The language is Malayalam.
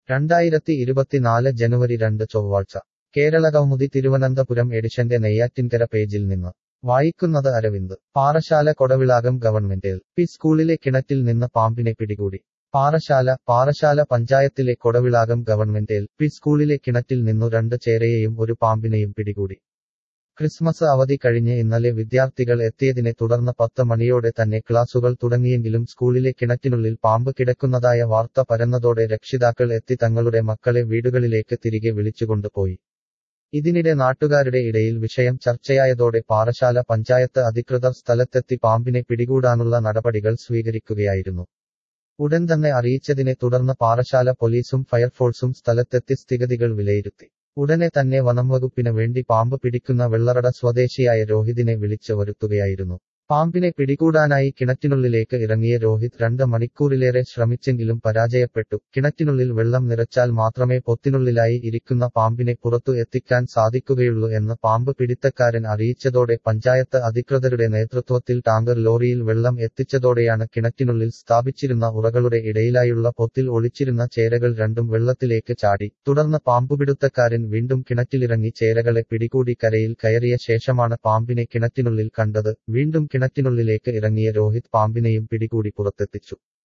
രണ്ടായിരത്തി ഇരുപത്തിനാല് ജനുവരി രണ്ട് ചൊവ്വാഴ്ച കേരളകൗമുദി തിരുവനന്തപുരം എഡിഷന്റെ നെയ്യാറ്റിൻകര പേജിൽ നിന്ന് വായിക്കുന്നത് Aravind Parassala Kodavilakam government L P സ്കൂളിലെ കിണറ്റിൽ നിന്ന് പാമ്പിനെ പിടികൂടി പാറശാല പാറശാല പഞ്ചായത്തിലെ കൊടവിളാകം ഗവൺമെന്റ് എൽ പി സ്കൂളിലെ കിണറ്റിൽ നിന്നു രണ്ട് ചേരയെയും ഒരു പാമ്പിനെയും പിടികൂടി ക്രിസ്മസ് അവധി കഴിഞ്ഞ് ഇന്നലെ വിദ്യാർത്ഥികൾ എത്തിയതിനെ തുടർന്ന് പത്ത് മണിയോടെ തന്നെ ക്ലാസുകൾ തുടങ്ങിയെങ്കിലും സ്കൂളിലെ കിണറ്റിനുള്ളിൽ പാമ്പ് കിടക്കുന്നതായ വാർത്ത പരന്നതോടെ രക്ഷിതാക്കൾ എത്തി തങ്ങളുടെ മക്കളെ വീടുകളിലേക്ക് തിരികെ വിളിച്ചുകൊണ്ടുപോയി ഇതിനിടെ നാട്ടുകാരുടെ ഇടയിൽ വിഷയം ചർച്ചയായതോടെ പാറശാല പഞ്ചായത്ത് അധികൃതർ സ്ഥലത്തെത്തി പാമ്പിനെ പിടികൂടാനുള്ള നടപടികൾ സ്വീകരിക്കുകയായിരുന്നു ഉടൻ തന്നെ അറിയിച്ചതിനെ തുടർന്ന് പാറശാല പോലീസും ഫയർഫോഴ്സും സ്ഥലത്തെത്തി സ്ഥിതിഗതികൾ വിലയിരുത്തി ഉടനെ തന്നെ വനംവകുപ്പിന് വേണ്ടി പാമ്പ് പിടിക്കുന്ന വെള്ളറട സ്വദേശിയായ രോഹിതിനെ വിളിച്ചു വരുത്തുകയായിരുന്നു പാമ്പിനെ പിടികൂടാനായി കിണറ്റിനുള്ളിലേക്ക് ഇറങ്ങിയ രോഹിത് രണ്ട് മണിക്കൂറിലേറെ ശ്രമിച്ചെങ്കിലും പരാജയപ്പെട്ടു കിണറ്റിനുള്ളിൽ വെള്ളം നിറച്ചാൽ മാത്രമേ പൊത്തിനുള്ളിലായി ഇരിക്കുന്ന പാമ്പിനെ പുറത്തു എത്തിക്കാൻ സാധിക്കുകയുള്ളൂ എന്ന് പാമ്പ് പിടിത്തക്കാരൻ അറിയിച്ചതോടെ പഞ്ചായത്ത് അധികൃതരുടെ നേതൃത്വത്തിൽ ടാങ്കർ ലോറിയിൽ വെള്ളം എത്തിച്ചതോടെയാണ് കിണറ്റിനുള്ളിൽ സ്ഥാപിച്ചിരുന്ന ഉറകളുടെ ഇടയിലായുള്ള പൊത്തിൽ ഒളിച്ചിരുന്ന ചേരകൾ രണ്ടും വെള്ളത്തിലേക്ക് ചാടി തുടർന്ന് പാമ്പുപിടുത്തക്കാരൻ വീണ്ടും കിണറ്റിലിറങ്ങി ചേരകളെ പിടികൂടി കരയിൽ കയറിയ ശേഷമാണ് പാമ്പിനെ കിണറ്റിനുള്ളിൽ കണ്ടത് വീണ്ടും കിണറ്റിനുള്ളിലേക്ക് ഇറങ്ങിയ രോഹിത് പാമ്പിനെയും പിടികൂടി പുറത്തെത്തിച്ചു